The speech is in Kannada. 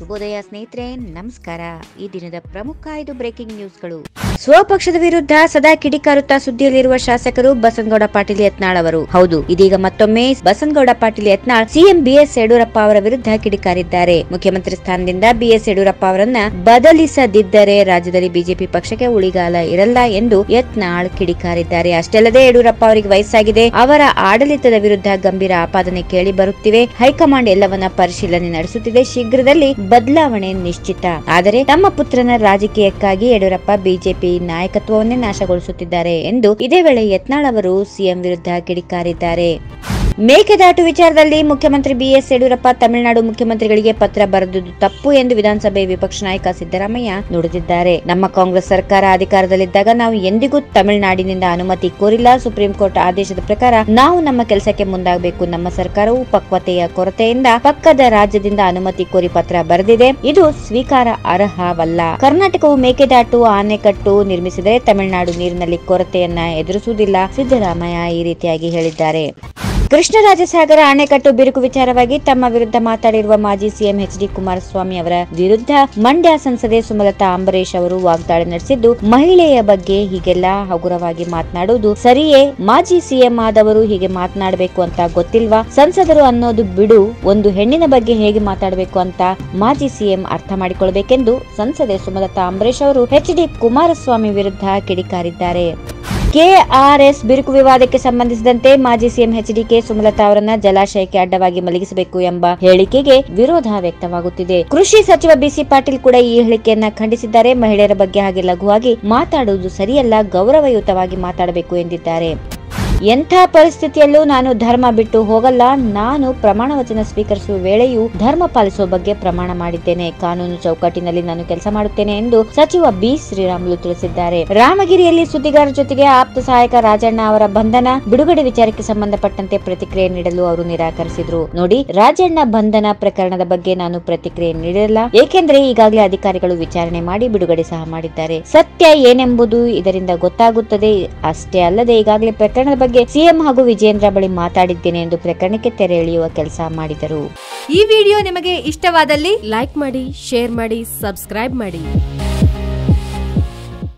ಶುಭೋದಯ ಸ್ನೇಹಿತರೆ ನಮಸ್ಕಾರ ಈ ದಿನದ ಪ್ರಮುಖ ಐದು ಬ್ರೇಕಿಂಗ್ ನ್ಯೂಸ್ಗಳು ಸ್ವಪಕ್ಷದ ವಿರುದ್ಧ ಸದಾ ಕಿಡಿಕಾರುತ್ತಾ ಸುದ್ದಿಯಲ್ಲಿರುವ ಶಾಸಕರು ಬಸನಗೌಡ ಪಾಟೀಲ್ ಯತ್ನಾಳ್ ಅವರು ಹೌದು ಇದೀಗ ಮತ್ತೊಮ್ಮೆ ಬಸನಗೌಡ ಪಾಟೀಲ್ ಯತ್ನಾಳ್ ಸಿಎಂ ಬಿಎಸ್ ಯಡಿಯೂರಪ್ಪ ಅವರ ವಿರುದ್ಧ ಕಿಡಿಕಾರಿದ್ದಾರೆ ಮುಖ್ಯಮಂತ್ರಿ ಸ್ಥಾನದಿಂದ ಬಿಎಸ್ ಯಡಿಯೂರಪ್ಪ ಅವರನ್ನ ಬದಲಿಸದಿದ್ದರೆ ರಾಜ್ಯದಲ್ಲಿ ಬಿಜೆಪಿ ಪಕ್ಷಕ್ಕೆ ಉಳಿಗಾಲ ಇರಲ್ಲ ಎಂದು ಯತ್ನಾಳ್ ಕಿಡಿಕಾರಿದ್ದಾರೆ ಅಷ್ಟಲ್ಲದೆ ಯಡಿಯೂರಪ್ಪ ಅವರಿಗೆ ವಯಸ್ಸಾಗಿದೆ ಅವರ ಆಡಳಿತದ ವಿರುದ್ಧ ಗಂಭೀರ ಆಪಾದನೆ ಕೇಳಿ ಬರುತ್ತಿವೆ ಹೈಕಮಾಂಡ್ ಎಲ್ಲವನ್ನ ಪರಿಶೀಲನೆ ನಡೆಸುತ್ತಿದೆ ಶೀಘ್ರದಲ್ಲಿ ಬದಲಾವಣೆ ನಿಶ್ಚಿತ ಆದರೆ ತಮ್ಮ ಪುತ್ರನ ರಾಜಕೀಯಕ್ಕಾಗಿ ಯಡಿಯೂರಪ್ಪ ಬಿಜೆಪಿ ನಾಯಕತ್ವವನ್ನೇ ನಾಶಗೊಳಿಸುತ್ತಿದ್ದಾರೆ ಎಂದು ಇದೇ ವೇಳೆ ಯತ್ನಾಳ್ ಅವರು ಸಿಎಂ ವಿರುದ್ಧ ಕಿಡಿಕಾರಿದ್ದಾರೆ ಮೇಕೆದಾಟು ವಿಚಾರದಲ್ಲಿ ಮುಖ್ಯಮಂತ್ರಿ ಬಿಎಸ್ ಯಡಿಯೂರಪ್ಪ ತಮಿಳುನಾಡು ಮುಖ್ಯಮಂತ್ರಿಗಳಿಗೆ ಪತ್ರ ಬರೆದುದು ತಪ್ಪು ಎಂದು ವಿಧಾನಸಭೆ ವಿಪಕ್ಷ ನಾಯಕ ಸಿದ್ದರಾಮಯ್ಯ ನುಡಿದಿದ್ದಾರೆ ನಮ್ಮ ಕಾಂಗ್ರೆಸ್ ಸರ್ಕಾರ ಅಧಿಕಾರದಲ್ಲಿದ್ದಾಗ ನಾವು ಎಂದಿಗೂ ತಮಿಳುನಾಡಿನಿಂದ ಅನುಮತಿ ಕೋರಿಲ್ಲ ಸುಪ್ರೀಂ ಕೋರ್ಟ್ ಆದೇಶದ ಪ್ರಕಾರ ನಾವು ನಮ್ಮ ಕೆಲಸಕ್ಕೆ ಮುಂದಾಗಬೇಕು ನಮ್ಮ ಸರ್ಕಾರವು ಪಕ್ವತೆಯ ಕೊರತೆಯಿಂದ ಪಕ್ಕದ ರಾಜ್ಯದಿಂದ ಅನುಮತಿ ಕೋರಿ ಪತ್ರ ಬರೆದಿದೆ ಇದು ಸ್ವೀಕಾರ ಅರ್ಹವಲ್ಲ ಕರ್ನಾಟಕವು ಮೇಕೆದಾಟು ಆನೆಕಟ್ಟು ನಿರ್ಮಿಸಿದರೆ ತಮಿಳುನಾಡು ನೀರಿನಲ್ಲಿ ಕೊರತೆಯನ್ನ ಎದುರಿಸುವುದಿಲ್ಲ ಸಿದ್ದರಾಮಯ್ಯ ಈ ರೀತಿಯಾಗಿ ಹೇಳಿದ್ದಾರೆ ಕೃಷ್ಣರಾಜಸಾಗರ ಅಣೆಕಟ್ಟು ಬಿರುಕು ವಿಚಾರವಾಗಿ ತಮ್ಮ ವಿರುದ್ಧ ಮಾತಾಡಿರುವ ಮಾಜಿ ಸಿಎಂ ಎಚ್ ಡಿ ಕುಮಾರಸ್ವಾಮಿ ಅವರ ವಿರುದ್ಧ ಮಂಡ್ಯ ಸಂಸದೆ ಸುಮಲತಾ ಅಂಬರೀಶ್ ಅವರು ವಾಗ್ದಾಳಿ ನಡೆಸಿದ್ದು ಮಹಿಳೆಯ ಬಗ್ಗೆ ಹೀಗೆಲ್ಲ ಹಗುರವಾಗಿ ಮಾತನಾಡುವುದು ಸರಿಯೇ ಮಾಜಿ ಸಿಎಂ ಆದವರು ಹೀಗೆ ಮಾತನಾಡಬೇಕು ಅಂತ ಗೊತ್ತಿಲ್ವಾ ಸಂಸದರು ಅನ್ನೋದು ಬಿಡು ಒಂದು ಹೆಣ್ಣಿನ ಬಗ್ಗೆ ಹೇಗೆ ಮಾತಾಡಬೇಕು ಅಂತ ಮಾಜಿ ಸಿಎಂ ಅರ್ಥ ಮಾಡಿಕೊಳ್ಬೇಕೆಂದು ಸಂಸದೆ ಸುಮಲತಾ ಅಂಬರೀಶ್ ಅವರು ಎಚ್ ಡಿ ಕುಮಾರಸ್ವಾಮಿ ವಿರುದ್ಧ ಕಿಡಿಕಾರಿದ್ದಾರೆ ಕೆಆರ್ಎಸ್ ಬಿರುಕು ವಿವಾದಕ್ಕೆ ಸಂಬಂಧಿಸಿದಂತೆ ಮಾಜಿ ಸಿಎಂ ಎಚ್ಡಿಕೆ ಸುಮಲತಾ ಅವರನ್ನ ಜಲಾಶಯಕ್ಕೆ ಅಡ್ಡವಾಗಿ ಮಲಗಿಸಬೇಕು ಎಂಬ ಹೇಳಿಕೆಗೆ ವಿರೋಧ ವ್ಯಕ್ತವಾಗುತ್ತಿದೆ ಕೃಷಿ ಸಚಿವ ಬಿಸಿ ಪಾಟೀಲ್ ಕೂಡ ಈ ಹೇಳಿಕೆಯನ್ನ ಖಂಡಿಸಿದ್ದಾರೆ ಮಹಿಳೆಯರ ಬಗ್ಗೆ ಹಾಗೆ ಲಘುವಾಗಿ ಮಾತಾಡುವುದು ಸರಿಯಲ್ಲ ಗೌರವಯುತವಾಗಿ ಮಾತಾಡಬೇಕು ಎಂದಿದ್ದಾರೆ ಎಂಥ ಪರಿಸ್ಥಿತಿಯಲ್ಲೂ ನಾನು ಧರ್ಮ ಬಿಟ್ಟು ಹೋಗಲ್ಲ ನಾನು ಪ್ರಮಾಣ ವಚನ ಸ್ವೀಕರಿಸುವ ವೇಳೆಯೂ ಧರ್ಮ ಪಾಲಿಸುವ ಬಗ್ಗೆ ಪ್ರಮಾಣ ಮಾಡಿದ್ದೇನೆ ಕಾನೂನು ಚೌಕಟ್ಟಿನಲ್ಲಿ ನಾನು ಕೆಲಸ ಮಾಡುತ್ತೇನೆ ಎಂದು ಸಚಿವ ಬಿ ಶ್ರೀರಾಮುಲು ತಿಳಿಸಿದ್ದಾರೆ ರಾಮಗಿರಿಯಲ್ಲಿ ಸುದ್ದಿಗಾರರ ಜೊತೆಗೆ ಆಪ್ತ ಸಹಾಯಕ ರಾಜಣ್ಣ ಅವರ ಬಂಧನ ಬಿಡುಗಡೆ ವಿಚಾರಕ್ಕೆ ಸಂಬಂಧಪಟ್ಟಂತೆ ಪ್ರತಿಕ್ರಿಯೆ ನೀಡಲು ಅವರು ನಿರಾಕರಿಸಿದ್ರು ನೋಡಿ ರಾಜಣ್ಣ ಬಂಧನ ಪ್ರಕರಣದ ಬಗ್ಗೆ ನಾನು ಪ್ರತಿಕ್ರಿಯೆ ನೀಡಲ್ಲ ಏಕೆಂದರೆ ಈಗಾಗಲೇ ಅಧಿಕಾರಿಗಳು ವಿಚಾರಣೆ ಮಾಡಿ ಬಿಡುಗಡೆ ಸಹ ಮಾಡಿದ್ದಾರೆ ಸತ್ಯ ಏನೆಂಬುದು ಇದರಿಂದ ಗೊತ್ತಾಗುತ್ತದೆ ಅಷ್ಟೇ ಅಲ್ಲದೆ ಈಗಾಗಲೇ ಪ್ರಕರಣದ ಬಗ್ಗೆ ಸಿಎಂ ಹಾಗೂ ವಿಜೇಂದ್ರ ಬಳಿ ಮಾತಾಡಿದ್ದೇನೆ ಎಂದು ಪ್ರಕರಣಕ್ಕೆ ತೆರೆ ಎಳೆಯುವ ಕೆಲಸ ಮಾಡಿದರು ಈ ವಿಡಿಯೋ ನಿಮಗೆ ಇಷ್ಟವಾದಲ್ಲಿ ಲೈಕ್ ಮಾಡಿ ಶೇರ್ ಮಾಡಿ ಸಬ್ಸ್ಕ್ರೈಬ್ ಮಾಡಿ